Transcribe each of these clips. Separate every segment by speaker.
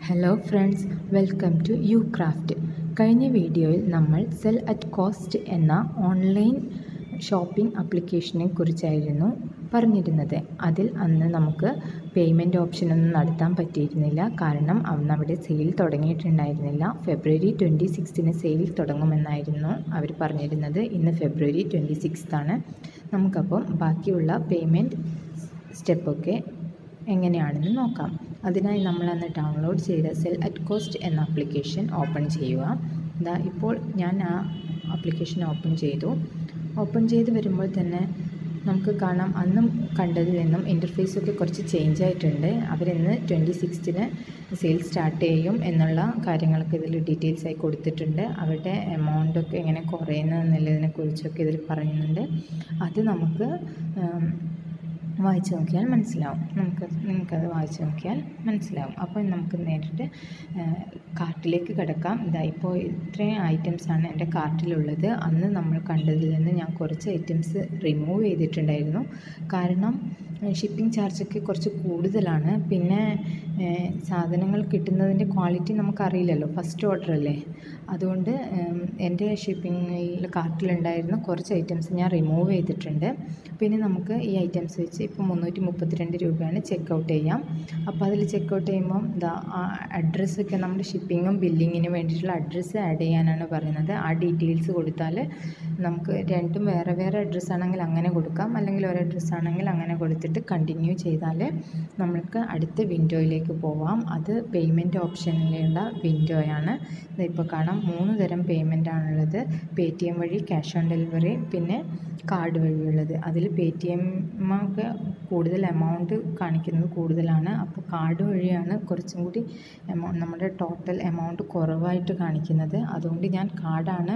Speaker 1: hello friends welcome to you craft കഴിഞ്ഞ വീഡിയോയിൽ നമ്മൾ സെൽ അറ്റ് കോസ്റ്റ് എന്ന ഓൺലൈൻ ഷോപ്പിംഗ് ആപ്ലിക്കേഷനെ കുറിച്ചായിരുന്നു പറഞ്ഞിരുന്നത് അതിൽ അന്ന് നമുക്ക് പേയ്മെൻറ്റ് ഓപ്ഷനൊന്നും നടത്താൻ പറ്റിയിരുന്നില്ല കാരണം അന്ന് അവിടെ സെയിൽ തുടങ്ങിയിട്ടുണ്ടായിരുന്നില്ല ഫെബ്രുവരി ട്വൻറ്റി സിക്സ്തിന് സെയിൽ തുടങ്ങുമെന്നായിരുന്നു അവർ പറഞ്ഞിരുന്നത് ഇന്ന് ഫെബ്രുവരി ട്വൻറ്റി സിക്സ്താണ് നമുക്കപ്പം ബാക്കിയുള്ള പേയ്മെൻറ്റ് സ്റ്റെപ്പൊക്കെ എങ്ങനെയാണെന്ന് നോക്കാം അതിനായി നമ്മൾ അന്ന് ഡൗൺലോഡ് ചെയ്ത സെൽ അറ്റ് കോസ്റ്റ് എന്ന ആപ്ലിക്കേഷൻ ഓപ്പൺ ചെയ്യുക ഇതാ ഇപ്പോൾ ഞാൻ ആ ആപ്ലിക്കേഷൻ ഓപ്പൺ ചെയ്തു ഓപ്പൺ ചെയ്ത് വരുമ്പോൾ തന്നെ നമുക്ക് കാണാം അന്നും കണ്ടതിൽ നിന്നും ഇൻ്റർഫേസൊക്കെ കുറച്ച് ചേഞ്ച് ആയിട്ടുണ്ട് അവരിന്ന് ട്വൻറ്റി സിക്സ്തിന് സെയിൽ സ്റ്റാർട്ട് ചെയ്യും എന്നുള്ള കാര്യങ്ങളൊക്കെ ഇതിൽ ഡീറ്റെയിൽസ് ആയി കൊടുത്തിട്ടുണ്ട് അവരുടെ എമൗണ്ടൊക്കെ എങ്ങനെ കുറയുന്നു എന്നുള്ളതിനെ കുറിച്ചൊക്കെ ഇതിൽ പറയുന്നുണ്ട് അത് നമുക്ക് ഉം, വായിച്ച് നോക്കിയാൽ മനസ്സിലാവും നമുക്ക് നിങ്ങൾക്കത് വായിച്ച് നോക്കിയാൽ മനസ്സിലാവും അപ്പോൾ നമുക്ക് നേരിട്ട് കാർട്ടിലേക്ക് കിടക്കാം ഇതാ ഇപ്പോൾ ഇത്രയും ഐറ്റംസാണ് എൻ്റെ കാർട്ടിലുള്ളത് അന്ന് നമ്മൾ കണ്ടതിൽ നിന്ന് ഞാൻ കുറച്ച് ഐറ്റംസ് റിമൂവ് ചെയ്തിട്ടുണ്ടായിരുന്നു കാരണം ഷിപ്പിംഗ് ചാർജൊക്കെ കുറച്ച് കൂടുതലാണ് പിന്നെ ഏഹ്, സാധനങ്ങൾ കിട്ടുന്നതിൻ്റെ ക്വാളിറ്റി നമുക്കറിയില്ലല്ലോ ഫസ്റ്റ് ഓർഡർ അല്ലേ അതുകൊണ്ട് ഉം, എൻ്റെ ഷിപ്പിങ്ങിൽ കാർട്ടിലുണ്ടായിരുന്ന കുറച്ച് ഐറ്റംസ് ഞാൻ റിമൂവ് ചെയ്തിട്ടുണ്ട് പിന്നെ നമുക്ക് ഈ ഐറ്റംസ് വെച്ച് ഇപ്പോൾ മുന്നൂറ്റി മുപ്പത്തിരണ്ട് രൂപയാണ് ചെക്ക് ഔട്ട് ചെയ്യാം അപ്പോൾ അതിൽ ചെക്ക് ഔട്ട് ചെയ്യുമ്പം ഇതാ ആ അഡ്രസ്സൊക്കെ നമ്മുടെ ഷിപ്പിങ്ങും ബില്ലിങ്ങിനും വേണ്ടിയിട്ടുള്ള അഡ്രസ്സ് ആഡ് ചെയ്യാനാണ് പറയുന്നത് ആ ഡീറ്റെയിൽസ് കൊടുത്താൽ നമുക്ക് രണ്ടും വേറെ വേറെ അഡ്രസ്സ് ആണെങ്കിൽ അങ്ങനെ കൊടുക്കാം അല്ലെങ്കിൽ ഒരു അഡ്രസ്സ് ആണെങ്കിൽ അങ്ങനെ കൊടുത്തിട്ട് കണ്ടിന്യൂ ചെയ്താൽ നമ്മൾക്ക് അടുത്ത വിൻഡോയിലേക്ക് പോവാം അത് പേയ്മെൻറ്റ് ഓപ്ഷനിലുള്ള വിൻഡോയാണ് ഇപ്പോൾ കാണാം മൂന്ന് തരം പേയ്മെൻ്റ് ആണുള്ളത് പേ ടി എം വഴി ക്യാഷ് ഓൺ ഡെലിവറി പിന്നെ കാർഡ് വഴിയുള്ളത് അതിൽ പേ ടി എം ഒക്കെ കൂടുതൽ എമൗണ്ട് കാണിക്കുന്നത് കൂടുതലാണ് അപ്പോൾ കാർഡ് വഴിയാണ് കുറച്ചും കൂടി എമൗണ്ട് നമ്മുടെ ടോട്ടൽ എമൗണ്ട് കുറവായിട്ട് കാണിക്കുന്നത് അതുകൊണ്ട് ഞാൻ കാർഡാണ്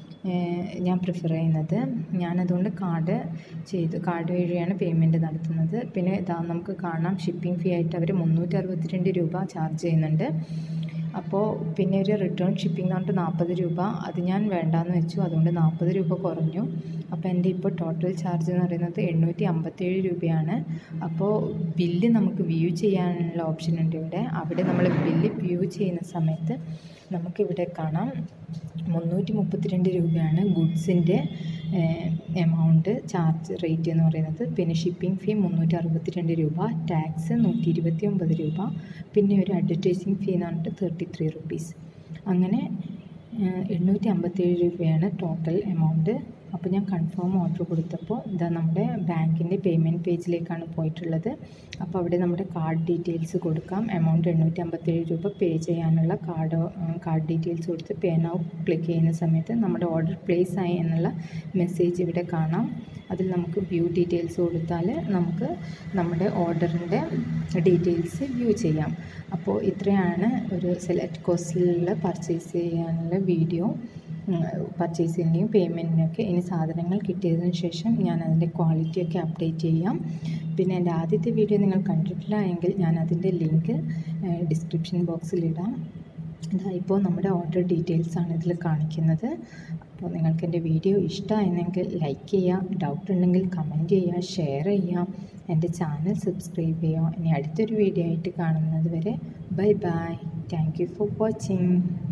Speaker 1: ഞാൻ പ്രിഫർ ചെയ്യുന്നത് ഞാനതുകൊണ്ട് കാർഡ് ചെയ്തു കാർഡ് വഴിയാണ് പേയ്മെൻറ്റ് നടത്തുന്നത് പിന്നെ ഇതാ നമുക്ക് കാണാം ഷിപ്പിംഗ് ഫീ ആയിട്ട് അവർ മുന്നൂറ്റി അറുപത്തിരണ്ട് രൂപ ചാർജ് ചെയ്യുന്നുണ്ട് അപ്പോൾ പിന്നെ ഒരു റിട്ടേൺ ഷിപ്പിംഗ് എന്ന് പറഞ്ഞിട്ട് നാൽപ്പത് രൂപ അത് ഞാൻ വേണ്ടാന്ന് വെച്ചു അതുകൊണ്ട് നാൽപ്പത് രൂപ കുറഞ്ഞു അപ്പോൾ എൻ്റെ ഇപ്പോൾ ടോട്ടൽ ചാർജ് എന്ന് പറയുന്നത് എണ്ണൂറ്റി അമ്പത്തേഴ് രൂപയാണ് അപ്പോൾ ബില്ല് നമുക്ക് വ്യൂ ചെയ്യാനുള്ള ഓപ്ഷൻ ഉണ്ട് ഇവിടെ അവിടെ നമ്മൾ ബില്ല് വ്യൂ ചെയ്യുന്ന സമയത്ത് നമുക്കിവിടെ കാണാം മുന്നൂറ്റി മുപ്പത്തിരണ്ട് രൂപയാണ് ഗുഡ്സിൻ്റെ എമൗണ്ട് ചാർജ് റേറ്റ് എന്ന് പറയുന്നത് പിന്നെ ഷിപ്പിംഗ് ഫീ മുന്നൂറ്റി അറുപത്തിരണ്ട് രൂപ ടാക്സ് നൂറ്റി ഇരുപത്തി ഒമ്പത് രൂപ പിന്നെ ഒരു അഡ്വർടൈസിങ് ഫീ എന്ന് പറഞ്ഞിട്ട് തേർട്ടി ത്രീ റുപ്പീസ് അങ്ങനെ എണ്ണൂറ്റി അമ്പത്തേഴ് രൂപയാണ് ടോട്ടൽ എമൗണ്ട് അപ്പോൾ ഞാൻ കൺഫേം ഓർഡർ കൊടുത്തപ്പോൾ ഇതാ നമ്മുടെ ബാങ്കിൻ്റെ പേയ്മെൻറ്റ് പേജിലേക്കാണ് പോയിട്ടുള്ളത് അപ്പോൾ അവിടെ നമ്മുടെ കാർഡ് ഡീറ്റെയിൽസ് കൊടുക്കാം എമൗണ്ട് എണ്ണൂറ്റി അമ്പത്തേഴ് രൂപ പേ ചെയ്യാനുള്ള കാർഡ് കാർഡ് ഡീറ്റെയിൽസ് കൊടുത്ത് പേ നൗ ക്ലിക്ക് ചെയ്യുന്ന സമയത്ത് നമ്മുടെ ഓർഡർ പ്ലേസ് ആയി എന്നുള്ള മെസ്സേജ് ഇവിടെ കാണാം അതിൽ നമുക്ക് വ്യൂ ഡീറ്റെയിൽസ് കൊടുത്താൽ നമുക്ക് നമ്മുടെ ഓർഡറിൻ്റെ ഡീറ്റെയിൽസ് വ്യൂ ചെയ്യാം അപ്പോൾ ഇത്രയാണ് ഒരു സെലക്ട് കോസ്റ്റിലുള്ള പർച്ചേസ് ചെയ്യാനുള്ള വീഡിയോ പർച്ചേസിൻ്റെയും പേയ്മെൻറ്റിനൊക്കെ ഇനി സാധനങ്ങൾ കിട്ടിയതിന് ശേഷം ഞാൻ അതിൻ്റെ ക്വാളിറ്റിയൊക്കെ അപ്ഡേറ്റ് ചെയ്യാം പിന്നെ എൻ്റെ ആദ്യത്തെ വീഡിയോ നിങ്ങൾ കണ്ടിട്ടില്ല എങ്കിൽ ഞാൻ അതിൻ്റെ ലിങ്ക് ഡിസ്ക്രിപ്ഷൻ ബോക്സിലിടാം ഇതാ ഇപ്പോൾ നമ്മുടെ ഓർഡർ ഡീറ്റെയിൽസ് ആണ് ഇതിൽ കാണിക്കുന്നത് അപ്പോൾ നിങ്ങൾക്ക് എൻ്റെ വീഡിയോ ഇഷ്ടമായെങ്കിൽ ലൈക്ക് ചെയ്യുക ഡൗട്ട് ഉണ്ടെങ്കിൽ കമൻറ്റ് ചെയ്യുക ഷെയർ ചെയ്യുക എൻ്റെ ചാനൽ സബ്സ്ക്രൈബ് ചെയ്യുക ഇനി അടുത്തൊരു വീഡിയോ ആയിട്ട് കാണുന്നത് വരെ bye bye thank you for watching